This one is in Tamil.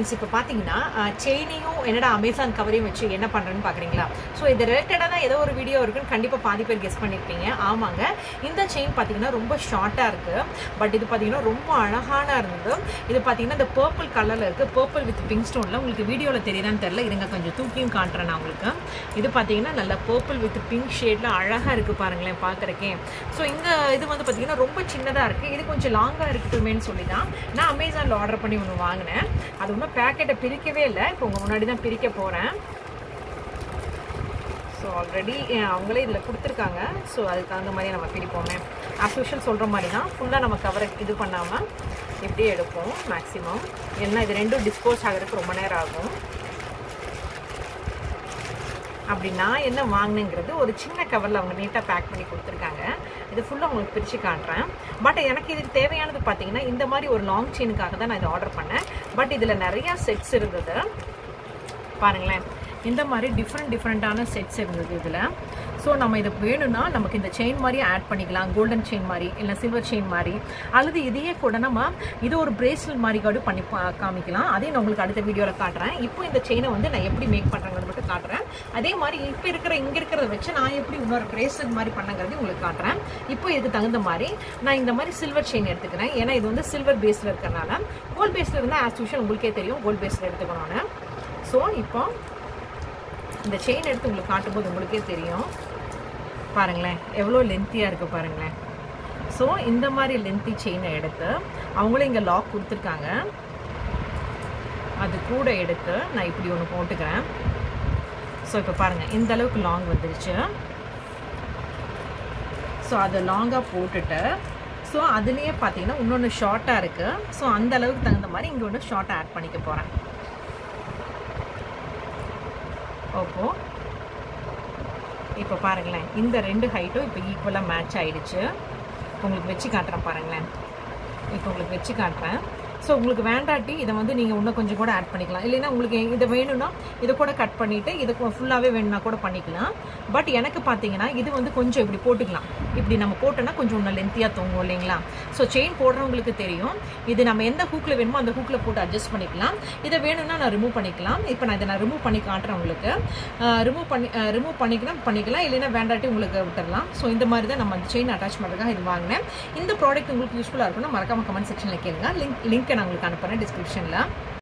ஃப்ரெண்ட்ஸ் இப்போ பார்த்தீங்கன்னா செயினையும் என்னடா அமேசான் கவரையும் வச்சு என்ன பண்ணுறேன்னு பார்க்குறீங்களா ஸோ இது ரிலேட்டடாக தான் ஏதோ ஒரு வீடியோ இருக்குன்னு கண்டிப்பாக பாதி பேர் கெஸ் பண்ணியிருப்பீங்க ஆமாங்க இந்த செயின் பார்த்தீங்கன்னா ரொம்ப ஷார்ட்டாக இருக்குது பட் இது பார்த்தீங்கன்னா ரொம்ப அழகான இருந்தது இது பார்த்தீங்கன்னா இந்த பர்பிள் கலரில் இருக்குது பர்பிள் வித் பிங்க் ஸ்டோனில் உங்களுக்கு வீடியோவில் தெரியுதான்னு தெரியல இருங்க கொஞ்சம் தூக்கியும் காட்டுறேன் நான் உங்களுக்கு இது பார்த்தீங்கன்னா நல்ல பர்பிள் வித் பிங்க் ஷேடில் அழகாக இருக்குது பாருங்களேன் பார்க்குறக்கே ஸோ இந்த இது வந்து பார்த்தீங்கன்னா ரொம்ப சின்னதாக இருக்குது இது கொஞ்சம் லாங்காக இருக்கட்டுமேன்னு சொல்லி தான் நான் அமேசானில் ஆர்டர் பண்ணி ஒன்று வாங்கினேன் அது ஒன்றும் பேக்கெட்டை பிரிக்கவே இல்லை இப்போ உங்கள் முன்னாடி தான் பிரிக்க போகிறேன் ஸோ ஆல்ரெடி அவங்களே இதில் கொடுத்துருக்காங்க ஸோ அதுக்கு தகுந்த மாதிரி நம்ம பிரிப்போமே ஆஸ் யூஷுவல் சொல்கிற மாதிரி தான் ஃபுல்லாக நம்ம கவரை இது பண்ணாமல் இப்படியே எடுப்போம் மேக்ஸிமம் ஏன்னா இது ரெண்டும் டிஸ்போஸ் ஆகிறதுக்கு ரொம்ப நேரம் ஆகும் அப்படி நான் என்ன வாங்கினேங்கிறது ஒரு சின்ன கவரில் அவங்க நீட்டாக பேக் பண்ணி கொடுத்துருக்காங்க இது ஃபுல்லாக உங்களுக்கு பிரித்து காட்டுறேன் பட் எனக்கு இதுக்கு தேவையானது பார்த்தீங்கன்னா இந்த மாதிரி ஒரு லாங் செயினுக்காக தான் நான் இதை ஆர்டர் பண்ணேன் பட் இதில் நிறையா செட்ஸ் இருந்தது பாருங்களேன் இந்த மாதிரி டிஃப்ரெண்ட் டிஃப்ரெண்ட்டான செட்ஸ் இருந்தது இதில் ஸோ நம்ம இது வேணும்னா நமக்கு இந்த செயின் மாதிரி ஆட் பண்ணிக்கலாம் கோல்டன் செயின் மாதிரி இல்லை சில்வர் செயின் மாதிரி அல்லது இதையே கூட நம்ம இது ஒரு பிரேஸ்லெட் மாதிரி கூட பண்ணி காமிக்கலாம் அதையும் நான் உங்களுக்கு அடுத்த வீடியோவில் காட்டுறேன் இப்போ இந்த செயினை வந்து நான் எப்படி மேக் பண்ணுறேங்கிறது மட்டும் காட்டுறேன் அதே மாதிரி இப்போ இருக்கிற இங்கே இருக்கிறத வச்சு நான் எப்படி இன்னொரு பிரேஸ்லெட் மாதிரி பண்ணங்கிறது உங்களுக்கு காட்டுறேன் இப்போ இதுக்கு தகுந்த மாதிரி நான் இந்த மாதிரி சில்வர் செயின் எடுத்துக்கிறேன் ஏன்னா இது வந்து சில்வர் பேஸில் இருக்கிறனால கோல்ட் பேஸில் இருந்தால் ஆஸ் யூஷுவல் உங்களுக்கே தெரியும் கோல்ட் பேஸில் எடுத்துக்கணும்னு ஸோ இப்போ இந்த செயின் எடுத்து உங்களுக்கு காட்டும்போது உங்களுக்கே தெரியும் பாருங்களேன் எவ்வளோ லென்த்தியாக இருக்குது பாருங்களேன் ஸோ இந்த மாதிரி லென்த்தி செயினை எடுத்து அவங்களும் இங்கே லாக் கொடுத்துருக்காங்க அது கூட எடுத்து நான் இப்படி ஒன்று போட்டுக்கிறேன் ஸோ இப்போ பாருங்கள் இந்த அளவுக்கு லாங் வந்துருச்சு ஸோ அதை லாங்காக போட்டுட்டு ஸோ அதுலேயே பார்த்தீங்கன்னா இன்னொன்று ஷார்ட்டாக இருக்குது ஸோ அந்த அளவுக்கு தகுந்த மாதிரி இங்கே ஒன்று ஷார்ட்டாக ஆட் பண்ணிக்க போகிறேன் ஓப்போ இப்போ பாருங்களேன் இந்த ரெண்டு ஹைட்டும் இப்போ ஈக்குவலாக மேட்ச் ஆகிடுச்சு உங்களுக்கு வச்சு காட்டுறேன் பாருங்களேன் இப்போ உங்களுக்கு வச்சு காட்டுறேன் ஸோ உங்களுக்கு வேண்டாட்டி இதை வந்து நீங்கள் இன்னும் கொஞ்சம் கூட ஆட் பண்ணிக்கலாம் இல்லைன்னா உங்களுக்கு இதை வேணும்னா இதை கூட கட் பண்ணிவிட்டு இதை ஃபுல்லாகவே வேணும்னா கூட பண்ணிக்கலாம் பட் எனக்கு பார்த்தீங்கன்னா இது வந்து கொஞ்சம் இப்படி போட்டுக்கலாம் இப்படி நம்ம போட்டோன்னா கொஞ்சம் இன்னும் லென்த்தியாக தொங்கும் இல்லைங்களா ஸோ செயின் போடுறவங்களுக்கு தெரியும் இது நம்ம எந்த ஹூக்கில் வேணுமோ அந்த ஹூக்கில் போட்டு அட்ஜஸ்ட் பண்ணிக்கலாம் இதை வேணும்னா நான் ரிமூவ் பண்ணிக்கலாம் இப்போ நான் இதை நான் ரிமூவ் பண்ணி காட்டுறேன் உங்களுக்கு ரிமூவ் பண்ணி ரிமூவ் பண்ணிக்கலாம் பண்ணிக்கலாம் இல்லைன்னா வேண்டாட்டி உங்களுக்கு விட்டுடலாம் ஸோ இந்த மாதிரி தான் நம்ம அந்த செயின் அட்டாச் பண்ணுறதுக்காக இது வாங்கினேன் இந்த ப்ராடக்ட் உங்களுக்கு யூஸ்ஃபுல்லாக இருக்கும்னா மறக்காம கமெண்ட் செக்ஷனில் கேளுங்க லிங்க் லிங்க்கை நான் உங்களுக்கு அனுப்புகிறேன் டிஸ்கிரிப்ஷனில்